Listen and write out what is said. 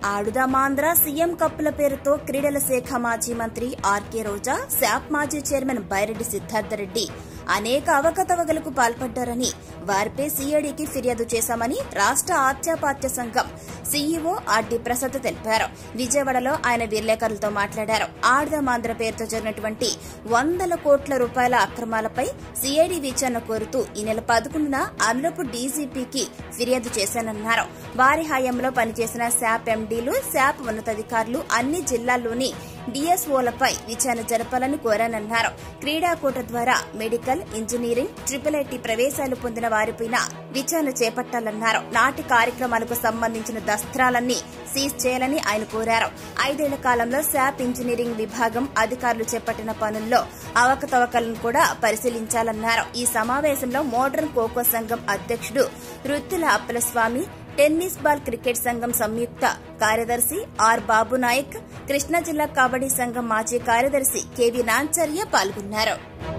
ఆడుదామాంధ్ర CM కప్పుల పేరుతో క్రీడల శాఖ మాజీ మంత్రి ఆర్కే రోజా శాప్ మాజీ చైర్మన్ బైరెడ్డి సిద్ధార్థరెడ్డి అనేక అవకతవకలకు పాల్పడ్డారని వారిపై సీఐడీకి ఫిర్యాదు చేశామని రాష్ట ఆత్యాపాత్య సంఘం సీఈఓ ఆర్డి ప్రసాద్ తెలిపారు విజయవాడలో ఆయన విలేకరులతో మాట్లాడారు ఆడదామాంధ్ర పేరుతో జరిగినటువంటి వందల కోట్ల రూపాయల అక్రమాలపై సీఐడీ విచారణ కోరుతూ ఈ నెల పదకొండున అమలపు డీజీపీకి ఫిర్యాదు చేశానన్నారు వారి హయాంలో పనిచేసిన శాప్ ఎండీలు శాప్ ఉన్నతాధికారులు అన్ని జిల్లాల్లోని డీఎస్ఓలపై విచారణ జరపాలని కోరానన్నారు క్రీడాకోట ద్వారా మెడికల్ ఇంజనీరింగ్ ట్రిపుల్ ఐటీ ప్రవేశాలు పొందిన వారిపైన విచారణ చేపట్టాలన్నారు నాటి కార్యక్రమాలకు సంబంధించిన దస్త్రాలన్నీ సీజ్ చేయాలని ఆయన కోరారు ఐదేళ్ల కాలంలో శాప్ ఇంజనీరింగ్ విభాగం అధికారులు చేపట్టిన పనుల్లో అవకతవకలను కూడా పరిశీలించాలన్నారు ఈ సమావేశంలో మోడర్న్ ఖోఖో సంఘం అధ్యక్షుడు Ruttula Appalaswamy tennis ball cricket సంఘం సంయుక్త కార్యదర్శి ఆర్ బాబు నాయక్ కృష్ణా జిల్లా కబడ్డీ సంఘం మాజీ కార్యదర్శి కెవి నాంచర్య పాల్గొన్నారు